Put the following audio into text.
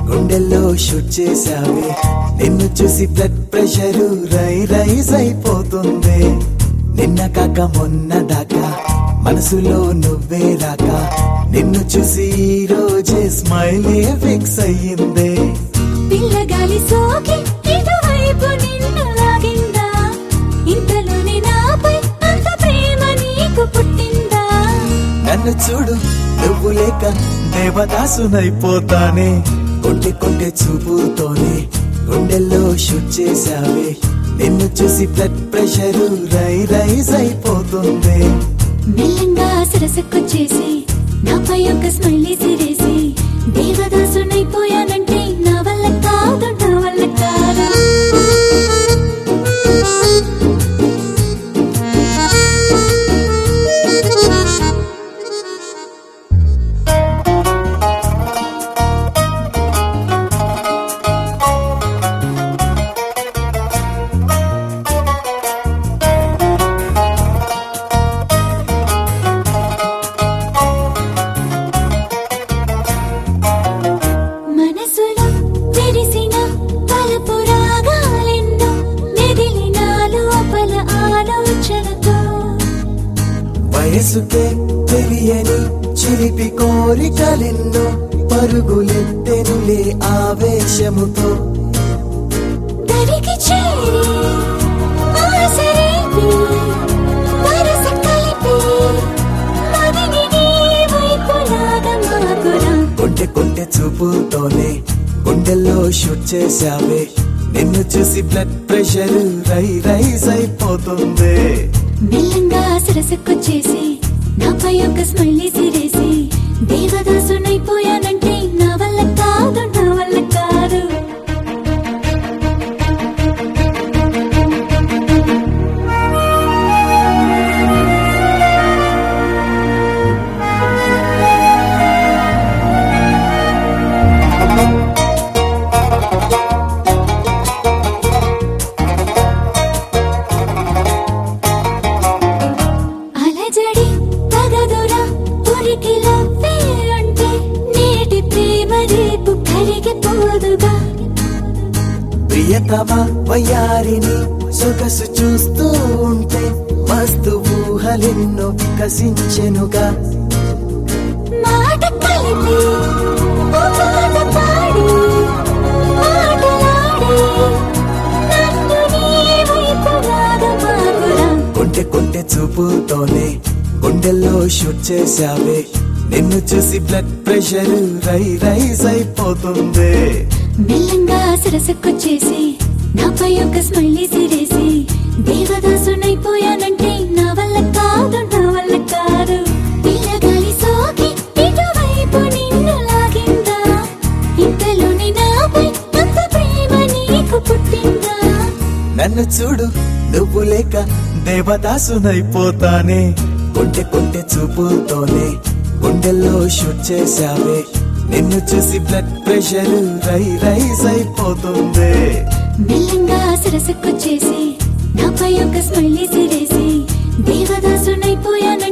గుండెల్లో షూట్ చేసావే నిన్ను చూసి బ్లడ్ ప్రెషర్ రై రైజ్ అయిపోతుంది నిన్న కాక మొన్న దాకా మనసులో నువ్వే రాక నిన్ను చూసి ఈ రోజే స్మైల్ ఫిక్స్ అయ్యిందే పిల్లగాలి సోకి ఇటువైపు నిన్ను లాగిందా ఇంతలోనే నాపై అంత ప్రేమ నీకు పుట్టిందా నన్ను చూడు నువ్వు లేక దేవదాసునైపోతానే కొంటె కొంటె చూపుతోనే గుండెల్లో షూట్ చేసావే నిన్ను చూసి బ్లడ్ ప్రెషర్ రై రైజ్ అయిపోతుంది మెల్లంగా సరసకొచ్చేసి నాపై ఒక స్మైలీ సిరేసి దేవదాసునైపోయానంటే నా వల్ల కాదు నా వల్ల కాదు మనసులో విరిసిన తలపు రాగాలెన్నో మెదిలిన లోపల ఆలోచనతో వయసుకే తెలియని చిలిపి కోరికలెన్నో పరుగులెత్తెనులే ఆవేశముతో దరికి చేరి ఆసరేపి వరస కలిపి మదిని నీ వైపులాగా మాకురా కొంటె కొంటె చూపుతోనే గుండెల్లో షూట్ చేసావే నిన్ను చూసి బ్లడ్ ప్రెషర్ రై రైజ్ అయిపోతుంది మెల్లంగా సరసకొచ్చేసి నాపై ఒక స్మైలీ సిరేసి దేవదాసునైపోయానంటే నా వల్ల కాదు నా వల్ల కాదు అలజడి తగదురా ఉరికిలో అంటే నేటి ప్రేమ రేపు కరిగిపోదుగా ప్రియతమ వయ్యారిని సొగసు చూస్తూ ఉంటే మస్తు ఊహలెన్నో వికసించెనుగా మాట కలిపి ఓ పాట పాడి మాటలాడి నన్ను నీ వైపు రాగమాకురా కొంటె కొంటె చూపుతోనే గుండెల్లో షూట్ చేసావే నిన్ను చూసి బ్లడ్ ప్రెషర్ రై రైజ్ అయిపోతుంది మెల్లంగా సరసకొచ్చేసి నాపై ఒక స్మైలీ సిరేసి దేవదాసునైపోయానంటే నా వల్ల కాదు నా వల్ల కాదు పిల్లగాలి సోకి ఇటువైపు నిన్ను లాగిందా ఇంతలోనే నాపై అంత ప్రేమ నీకు పుట్టిందా నన్ను చూడు నువ్వు లేక దేవదాసునైపోతానే కొంటె కొంటె చూపుతోనే గుండెల్లో షూట్ చేసావే నిన్ను చూసి బ్లడ్ ప్రెషర్ రై రైజ్ అయిపోతుంది మెల్లంగా సరసకొచ్చేసి నాపై ఒక స్మైలీ సిరేసి దేవదాసునైపోయానంటే